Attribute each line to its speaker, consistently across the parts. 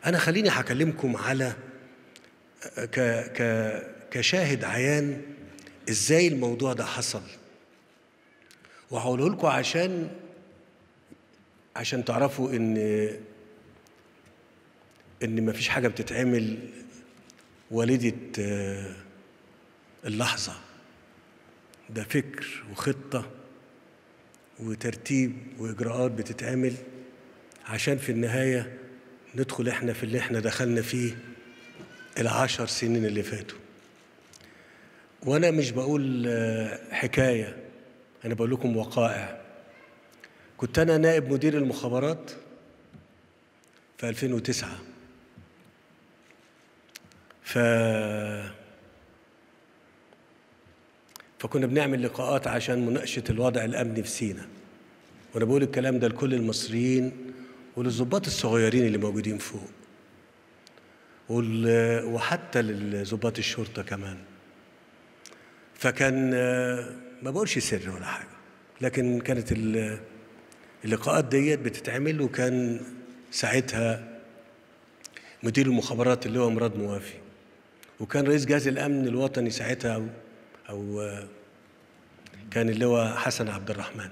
Speaker 1: انا خليني هكلمكم على ك ك كشاهد عيان ازاي الموضوع ده حصل وهقوله لكم عشان عشان تعرفوا ان ان مفيش حاجه بتتعمل والدة آه، اللحظة ده فكر وخطة وترتيب وإجراءات بتتعمل عشان في النهاية ندخل احنا في اللي احنا دخلنا فيه العشر سنين اللي فاتوا وانا مش بقول آه، حكاية انا بقول لكم وقائع كنت انا نائب مدير المخابرات في 2009 ف فكنا بنعمل لقاءات عشان مناقشة الوضع الأمني في سينا وأنا بقول الكلام ده لكل المصريين وللضباط الصغيرين اللي موجودين فوق وال- وحتى للضباط الشرطة كمان فكان آه، ما بقولش سر ولا حاجة لكن كانت ال- اللقاءات ديت بتتعمل وكان ساعتها مدير المخابرات اللي هو مراد موافي وكان رئيس جهاز الامن الوطني ساعتها او, أو آه، كان اللي هو حسن عبد الرحمن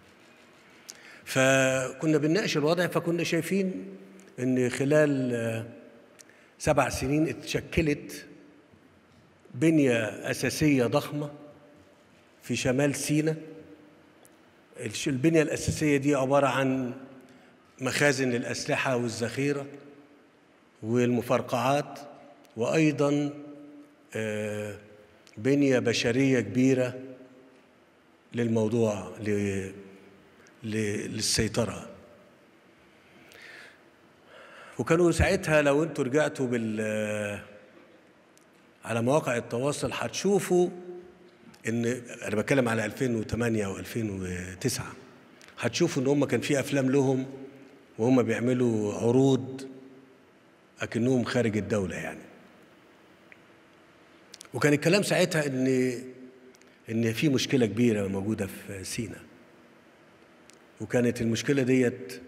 Speaker 1: فكنا بنناقش الوضع فكنا شايفين ان خلال آه، سبع سنين اتشكلت بنيه اساسيه ضخمه في شمال سيناء الش- البنيه الاساسيه دي عباره عن مخازن للاسلحه والذخيره والمفرقعات وايضا آه، بنيه بشريه كبيره للموضوع ل- ل- للسيطره وكانوا ساعتها لو انتوا رجعتوا بال على مواقع التواصل هتشوفوا ان انا بتكلم على 2008 و2009 هتشوفوا ان هم كان في افلام لهم وهم بيعملوا عروض اكنهم خارج الدوله يعني وكان الكلام ساعتها ان ان في مشكله كبيره موجوده في سينا وكانت المشكله ديت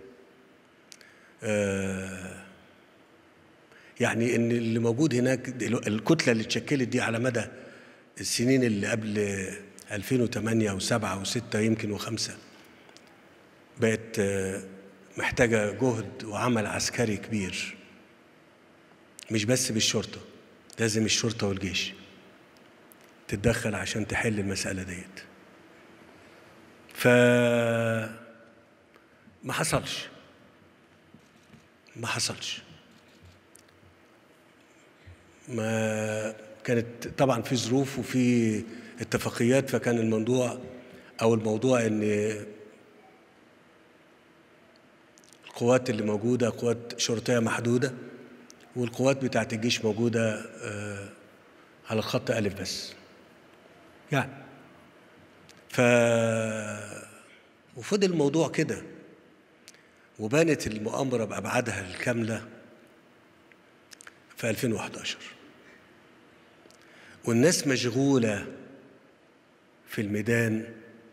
Speaker 1: آه يعني ان اللي موجود هناك دلو- الكتله اللي اتشكلت دي على مدى السنين اللي قبل 2008 و7 و6 يمكن و5 بقت آه، محتاجه جهد وعمل عسكري كبير مش بس بالشرطه لازم الشرطه والجيش تتدخل عشان تحل المساله ديت ف ما حصلش ما حصلش ما كانت طبعا في ظروف وفي اتفاقيات فكان الموضوع او الموضوع ان القوات اللي موجوده قوات شرطيه محدوده والقوات بتاعت الجيش موجوده آه، على الخط الف بس يعني ف وفضل الموضوع كده وبانت المؤامره بابعادها الكامله في 2011 والناس مشغولة في الميدان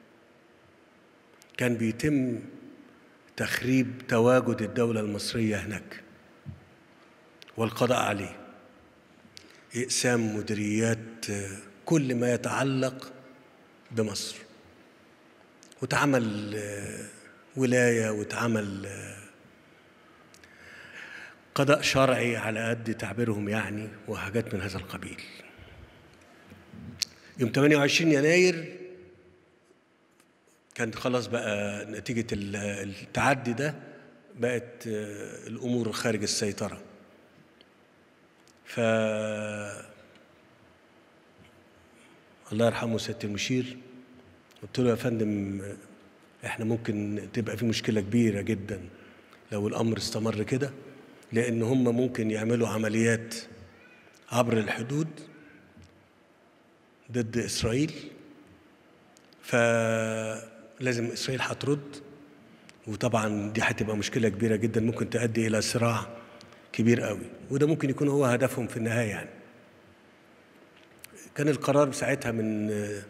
Speaker 1: كان بيتم تخريب تواجد الدولة المصرية هناك والقضاء عليه إقسام مديريات آه، كل ما يتعلق بمصر واتعمل آه، ولاية واتعمل آه، قضاء شرعي على قد تعبيرهم يعني وحاجات من هذا القبيل يوم 28 يناير كان خلاص بقى نتيجة ال- التعدي ده بقت آه، الأمور خارج السيطرة ف الله يرحمه سيادة المشير قلت له يا فندم احنا ممكن تبقى في مشكلة كبيرة جدا لو الأمر استمر كده لأن هم ممكن يعملوا عمليات عبر الحدود ضد إسرائيل فلازم إسرائيل هترد وطبعا دي هتبقى مشكلة كبيرة جدا ممكن تؤدي إلى صراع كبير قوي وده ممكن يكون هو هدفهم في النهاية يعني كان القرار ساعتها من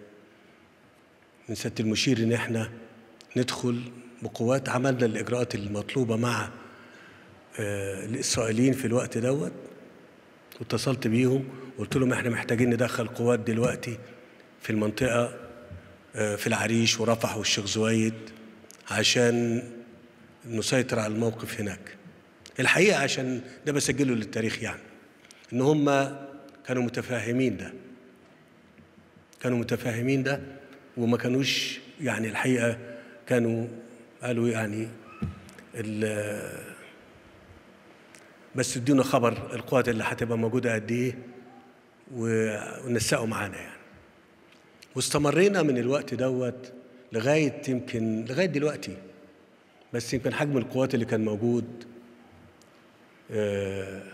Speaker 1: من سيادة المشير إن إحنا ندخل بقوات عملنا الإجراءات المطلوبة مع آه، الإسرائيليين في الوقت دوت واتصلت بيهم قلت لهم احنا محتاجين ندخل قوات دلوقتي في المنطقة آه، في العريش ورفح والشيخ زويد عشان نسيطر على الموقف هناك الحقيقة عشان ده بسجله للتاريخ يعني إن هم كانوا متفاهمين ده كانوا متفاهمين ده وما كانوش يعني الحقيقة كانوا قالوا يعني ال- بس ادونا خبر القوات اللي هتبقى موجودة قد إيه و- ونسقوا معانا يعني واستمرينا من الوقت دوت لغاية يمكن لغاية دلوقتي بس يمكن حجم القوات اللي كان موجود آه،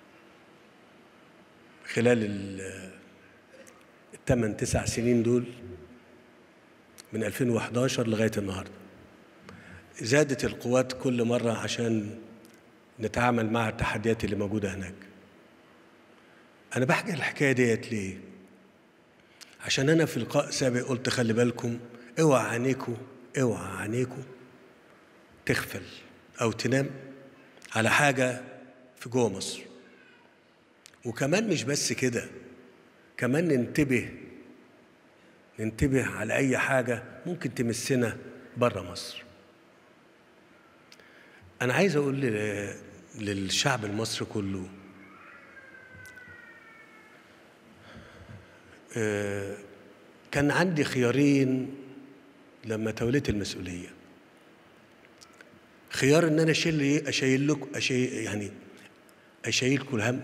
Speaker 1: خلال ال- الثمان تسع سنين دول من 2011 لغاية النهاردة زادت القوات كل مرة عشان نتعامل مع التحديات اللي موجودة هناك أنا بحكي الحكاية ديت ليه؟ عشان أنا في لقاء سابق قلت خلي بالكم اوعى عينيكوا اوعى عينيكوا تغفل أو تنام على حاجة في جوه مصر وكمان مش بس كده كمان ننتبه ننتبه على أي حاجة ممكن تمسنا بره مصر أنا عايز أقول لل- للشعب المصري كله آه، كان عندي خيارين لما توليت المسؤولية خيار إن أنا أشيل إيه؟ أشيل لكم أشيل يعني أشيلكم الهم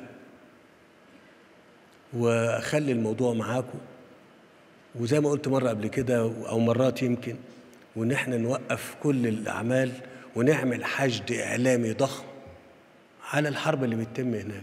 Speaker 1: وأخلي الموضوع معاكم وزي ما قلت مرة قبل كده أو مرات يمكن وإن إحنا نوقف كل الأعمال ونعمل حشد إعلامي ضخم على الحرب اللي بتتم هناك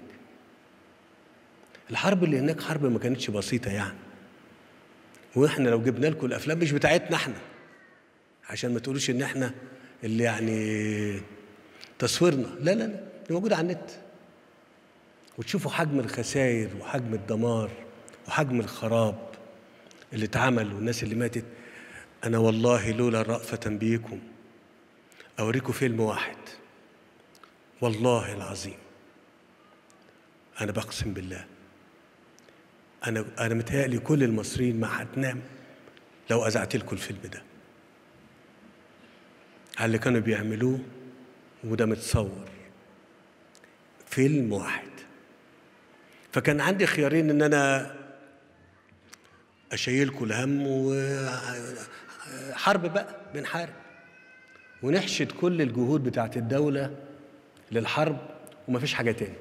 Speaker 1: الحرب اللي هناك حرب ما كانتش بسيطة يعني واحنا لو جبنا لكم الافلام مش بتاعتنا احنا عشان ما تقولوش ان احنا اللي يعني تصويرنا لا لا لا دي موجوده على النت وتشوفوا حجم الخسائر وحجم الدمار وحجم الخراب اللي اتعمل والناس اللي ماتت انا والله لولا رأفة بيكم اوريكم فيلم واحد والله العظيم انا بقسم بالله انا انا متهيألي كل المصريين ما هتنام لو اذعت لكم الفيلم ده على اللي كانوا بيعملوه وده متصور فيلم واحد فكان عندي خيارين ان انا اشيلكم الهم وحرب بقى بنحارب ونحشد كل الجهود بتاعت الدولة للحرب ومفيش حاجة تاني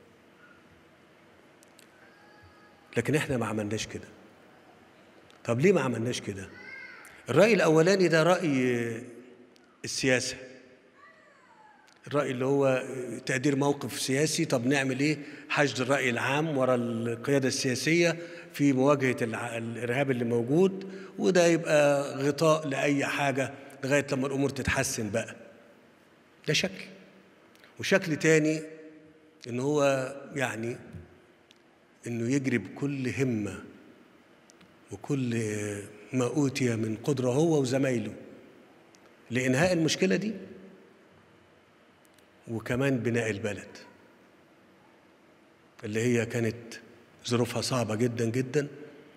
Speaker 1: لكن احنا ما عملناش كده طب ليه ما عملناش كده الرأي الأولاني ده رأي السياسة الرأي اللي هو تقدير موقف سياسي طب نعمل ايه حشد الرأي العام ورا القيادة السياسية في مواجهة الع- الإرهاب اللي موجود وده يبقى غطاء لأي حاجة لغاية لما الأمور تتحسن بقى ده شكل وشكل تاني إن هو يعني انه يجري بكل همه وكل ما اوتي من قدره هو وزمايله لانهاء المشكله دي وكمان بناء البلد اللي هي كانت ظروفها صعبه جدا جدا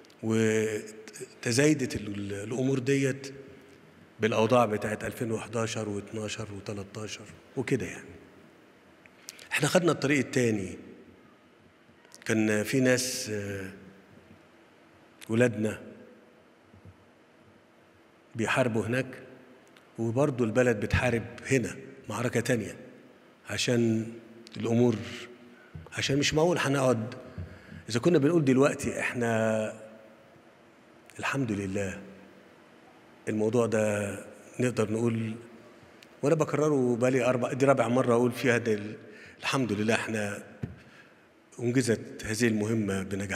Speaker 1: وتزايدت ال- الامور ديت بالاوضاع بتاعت 2011 و12 و13 وكده يعني احنا خدنا الطريق التاني كان في ناس آه، ولادنا بيحاربوا هناك وبرضه البلد بتحارب هنا معركة تانية عشان الأمور عشان مش معقول هنقعد إذا كنا بنقول دلوقتي إحنا الحمد لله الموضوع ده نقدر نقول وأنا بكرره بقالي أربع دي رابع مرة أقول فيها ده الحمد لله إحنا انجزت هذه المهمة بنجاح